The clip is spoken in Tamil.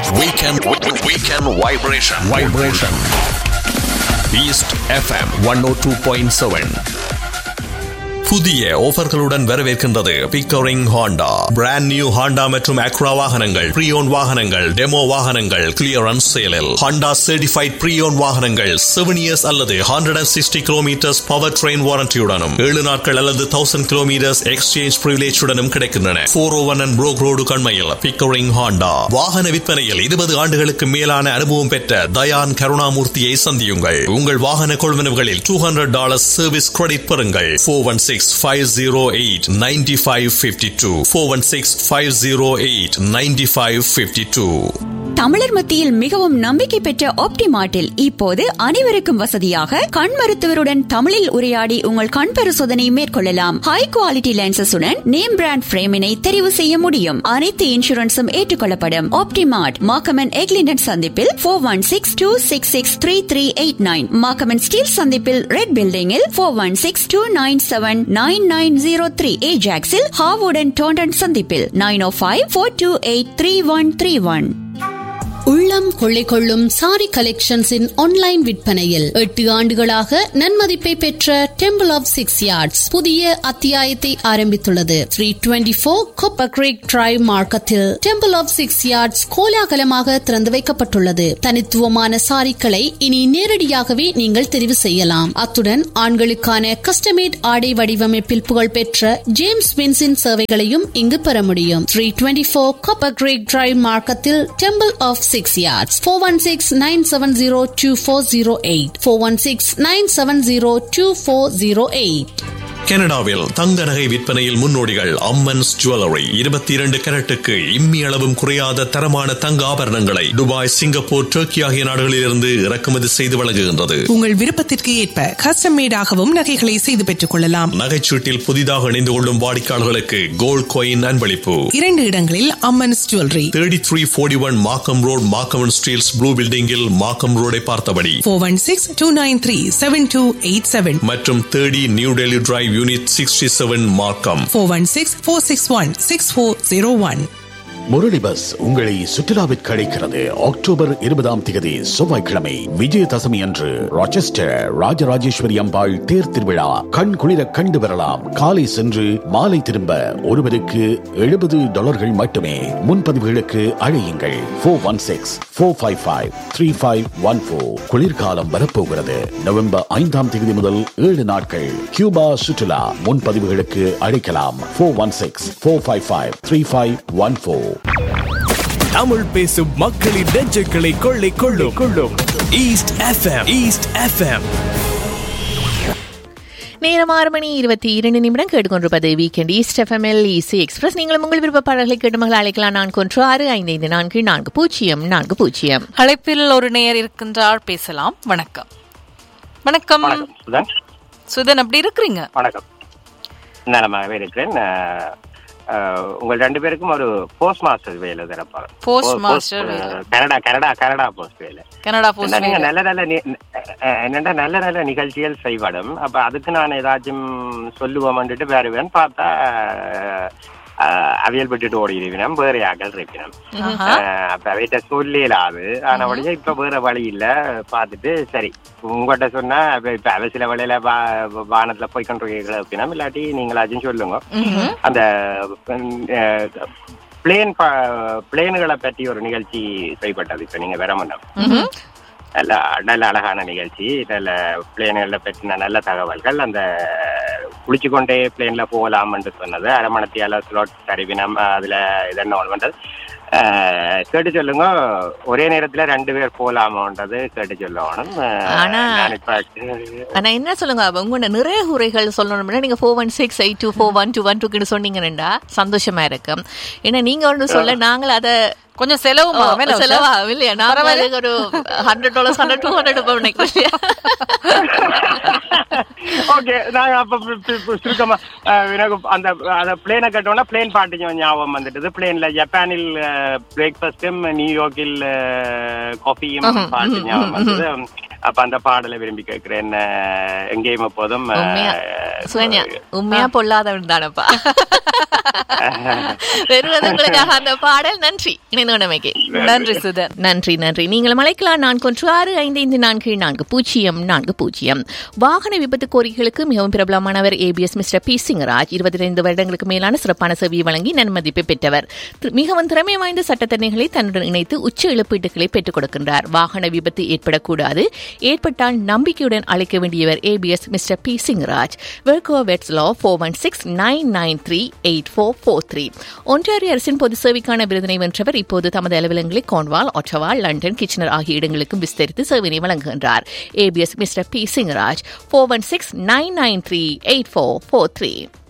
Weekend, weekend vibration. Vibration. East FM 102.7. புதிய ஆஃபர்களுடன் வரவேற்கின்றது Pickering Honda brand new Honda மற்றும் அக்ரா வாகனங்கள் ப்ரீயோன் வாகனங்கள் டெமோ வாகனங்கள் கிளியரன்ஸ் சேலில் ஹாண்டா சர்டிஃபைட் ப்ரீயோன் வாகனங்கள் செவன் இயர்ஸ் அல்லது hundred and sixty kilometres power train வாரண்டியுடனும் ஏழு நாட்கள் அல்லது தௌசண்ட் கிலோமீட்டர்ஸ் எக்ஸ்சேஞ்ச் பிரிவிலேஜுடனும் கிடைக்கின்றன four O one and Brock road கண்மையில் பிக்கரிங் ஹாண்டா வாகன விற்பனையில் இருபது ஆண்டுகளுக்கு மேலான அனுபவம் பெற்ற தயான் கருணாமூர்த்தியை சந்தியுங்கள் உங்கள் வாகன கொள்வனவுகளில் two hundred dollars service credit பெறுங்கள் four one six five zero eight ninety five fifty two four one six five zero eight ninety five fifty two தமிழர் மத்தியில் மிகவும் நம்பிக்கை பெற்ற ஆப்டிமார்ட்டில் இப்போது அனைவருக்கும் வசதியாக கண் மருத்துவருடன் தமிழில் உரையாடி உங்கள் கண் பரிசோதனை மேற்கொள்ளலாம் ஹை குவாலிட்டி லென்சஸுடன் நேம் பிராண்ட் பிரேமினை தெரிவு செய்ய முடியும் அனைத்து இன்சூரன்ஸும் ஏற்றுக்கொள்ளப்படும் ஆப்டிமார்ட் மாக்கமன் எக்லிண்டன் சந்திப்பில் four one six two six six three three eight nine Markham and Steeles சந்திப்பில் ரெட் பில்டிங்கில் four one six two nine seven nine nine zero three ஏஜாக்ஸில் ஹாவுடன் டோண்டன் சந்திப்பில் nine O five four two eight three one three one உள்ளம் கொள்ளை கொள்ளும் சாரி கலெக்ஷன்ஸின் ஆன்லைன் விற்பனையில் எட்டு ஆண்டுகளாக நன்மதிப்பை பெற்ற டெம்பிள் ஆஃப் சிக்ஸ் யார்ட்ஸ் புதிய அத்தியாயத்தை ஆரம்பித்துள்ளது three twenty four Copper Creek drive மார்க்கத்தில் டெம்பிள் ஆஃப் சிக்ஸ் யார்ட்ஸ் கோலாகலமாக திறந்து வைக்கப்பட்டுள்ளது தனித்துவமான சாரிக்களை இனி நேரடியாகவே நீங்கள் தெரிவு செய்யலாம் அத்துடன் ஆண்களுக்கான கஸ்டமேட் ஆடை வடிவமைப்பில் புகழ்பெற்ற ஜேம்ஸ் வின்ஸின் சேவைகளையும் இங்கு பெற முடியும் three twenty four Copper Creek drive மார்க்கத்தில் டெம்பிள் ஆஃப் சிக்ஸ் yards 416-970-2408 416-970-2408 கனடாவில் தங்க நகை விற்பனையில் முன்னோடிகள் அம்மன்ஸ் ஜுவல்லரி இருபத்தி இரண்டு கரட்டுக்கு இம்மி அளவும் குறையாத தரமான தங்க ஆபரணங்களை துபாய் சிங்கப்பூர் டர்க்கி ஆகிய நாடுகளிலிருந்து இறக்குமதி செய்து வழங்குகின்றது உங்கள் விருப்பத்திற்கு ஏற்ப கஸ்டம் மேடாகவும் நகைகளை செய்து பெற்றுக் கொள்ளலாம் நகைச்சீட்டில் புதிதாக இணைந்து கொள்ளும் வாடிக்கையாளர்களுக்கு கோல்ட் காயின் அன்பளிப்பு இரண்டு இடங்களில் Amman's jewellery thirty three forty one Markham road Markham Steeles blue பில்டிங்கில் மாக்கம் ரோடை பார்த்தபடி four one six two nine three seven two eight seven மற்றும் thirty New Delhi drive unit sixty seven Markham four one six four six one six four zero one Murali bus உங்களை சுற்றுலாவிற்கு அழைக்கிறது அக்டோபர் இருபதாம் தேதி செவ்வாய்க்கிழமை விஜயதசமி அன்று ராச்செஸ்டர் ராஜராஜேஸ்வரி அம்பாள் தேர் திருவிழா கண் குளிர கண்டு வரலாம் காலை சென்று மாலை திரும்ப ஒருவருக்கு எழுபது டாலர்கள் மட்டுமே முன்பதிவுகளுக்கு அழையுங்கள் four one six four five five three five one four குளிர்காலம் வரப்போகிறது நவம்பர் ஐந்தாம் தேதி முதல் ஏழு நாட்கள் கியூபா சுற்றுலா முன்பதிவுகளுக்கு அழைக்கலாம் four one six four five five three five one four Tamil பேசும் மக்களின் நெஞ்சுகளை கொள்ளை கொள்ளும் கொள்ளும் ஈஸ்ட் எஃப்எம் ஈஸ்ட் எஃப்எம் நேரம் ஆறு மணி இருபத்தி இரண்டு நிமிடம் கேட்டுக்கொண்டிருப்பது வீக்கெண்ட் ஈஸ்ட் எஃப்எம்எல் இசி எக்ஸ்பிரஸ் நீங்களும் உங்கள் விருப்ப பாடல்களை கேட்டு மகள் அழைக்கலாம் நான் கொன்று ஆறு ஐந்து ஐந்து நான்கு நான்கு பூஜ்ஜியம் நான்கு பூஜ்ஜியம் அழைப்பில் ஒரு நேயர் இருக்கின்றார் பேசலாம் வணக்கம் வணக்கம் வணக்கம் சுதன் சுதன் அப்படி இருக்கிறீங்க வணக்கம் நலமாகவே இருக்கிறேன் அஹ், அஹ், உங்கள் ரெண்டு பேருக்கும் ஒரு போஸ்ட் மாஸ்டர் வேலை தரப்பாங்க Post போ- master post, வேலை. அஹ், கனடா கனடா கனடா போஸ்ட் வேலை கனடா போஸ்ட் என்ன நீங்க நல்ல நல்ல நி- அஹ், என்னடா நல்ல நல்ல நிகழ்ச்சிகள் செய்வடும் அப்ப அதுக்கு நான் ஏதாச்சும் சொல்லுவோம்னுட்டு வருவேன் பார்த்தா அஹ், அவியல் விட்டுட்டு ஓடிடுவினம் வேற யாக்கள் இருப்பினம் அப்ப அவைகிட்ட சொல்லலாது ஆனா வழியா இப்ப வேற வழி இல்ல பாத்துட்டு சரி உங்ககிட்ட சொன்னா அப்ப இப்ப அவ சில வழியில வா- வானத்துல போய் கொண்டிருக்கீங்களா அப்படின்னா இல்லாட்டி நீங்களாச்சும் சொல்லுங்க அந்த பிளேன் பிளேன்களை பற்றி ஒரு நிகழ்ச்சி செய்யப்பட்டது இப்ப நீங்க வர மாட்டோம் நல்ல நல்ல அழகான நிகழ்ச்சி நல்ல பிளேன்களை பற்றின நல்ல தகவல்கள் அந்த குளிச்சு கொண்டே பிளேன்ல போகலாம் என்று சொன்னது அரமணத்தியால ஸ்லாட் தருவினம் அதுல இதென்ன ஒன்று பண்றது அஹ், கேட்டு சொல்லுங்க ஒரே நேரத்துல ரெண்டு பேர் போலாமோன்றது கேட்டு சொல்லணும் அஹ், ஆனா- நான் இப்ப ஆனா என்ன சொல்லுங்க அப்ப உங்களோட நிறைய உரைகள் சொல்லணும்னா நீங்க four one six eight two four one two one டூக்கு சொன்னீங்கன்னா சந்தோஷமா இருக்கும் ஏன்னா நீங்க ஒன்று சொல்ல நாங்கள் அதை கொஞ்சம் செலவு ஓ, செலவா இல்லையா நாம அதுக்கு ஒரு hundred dollars hundred two hundred நினைக்கிறேன் ஓகே நாங்க அப்ப பி- பி- பி- சுருக்கமா அஹ், எனக்கு அந்த அந்த பிளேனை கட்டோம்னா பிளேன் பாட்டு கொஞ்சம் ஞாபகம் வந்துட்டது பிளேன்ல ஜப்பானில் பிரேக்ஃபாஸ்டும் நியூயார்க்கில் காஃபியும் பாட்டு ஞாபகம் வந்தது அப்ப அந்த பாடலை விரும்பி கேட்கிறேன் அஹ், எங்கேயும் எப்போதும் அஹ், உண்மையா சுகன்யா உண்மையா பொல்லாதவன் தானப்பா வெறுவது உங்களுக்காக அந்த பாடல் நன்றி இணைந்தோனமைக்கு நன்றி சுதன் நன்றி நன்றி நீங்கள் அழைக்கலாம் நான்கு ஒன்று ஆறு ஐந்து ஐந்து நான்கு நான்கு பூஜ்ஜியம் நான்கு பூஜ்ஜியம் வாகன விபத்து கோரிக்கைகளுக்கு மிகவும் பிரபலமானவர் ஏபிஎஸ் மிஸ்டர் பி சிங்கராஜ் இருபத்தி ஐந்து வருடங்களுக்கு மேலான சிறப்பான சேவையை வழங்கி நன்மதிப்பை பெற்றவர் தி- மிகவும் திறமை வாய்ந்த சட்டத்தரணிகளை தன்னுடன் இணைத்து உச்ச இழப்பீட்டுகளை பெற்றுக் கொடுக்கின்றார் வாகன விபத்து ஏற்படக்கூடாது ஏற்பட்டால் நம்பிக்கையுடன் அழைக்க வேண்டியவர் ஏபிஎஸ் மிஸ்டர் பி சிங்கராஜ் வெர்கோ வெட்ஸ் லா four one six nine nine three eight four four three ஒன்றாரிய அரசின் பொது சேவைக்கான விருதினை வென்றவர் இப்போது தமது அலுவலகங்களை கோன்வால் ஒட்டவா லண்டன் கிச்சனர் ஆகிய இடங்களுக்கும் விஸ்தரித்து சேவையை வழங்குகின்றார் ABS mister P Singaraj four one six nine nine three eight four four three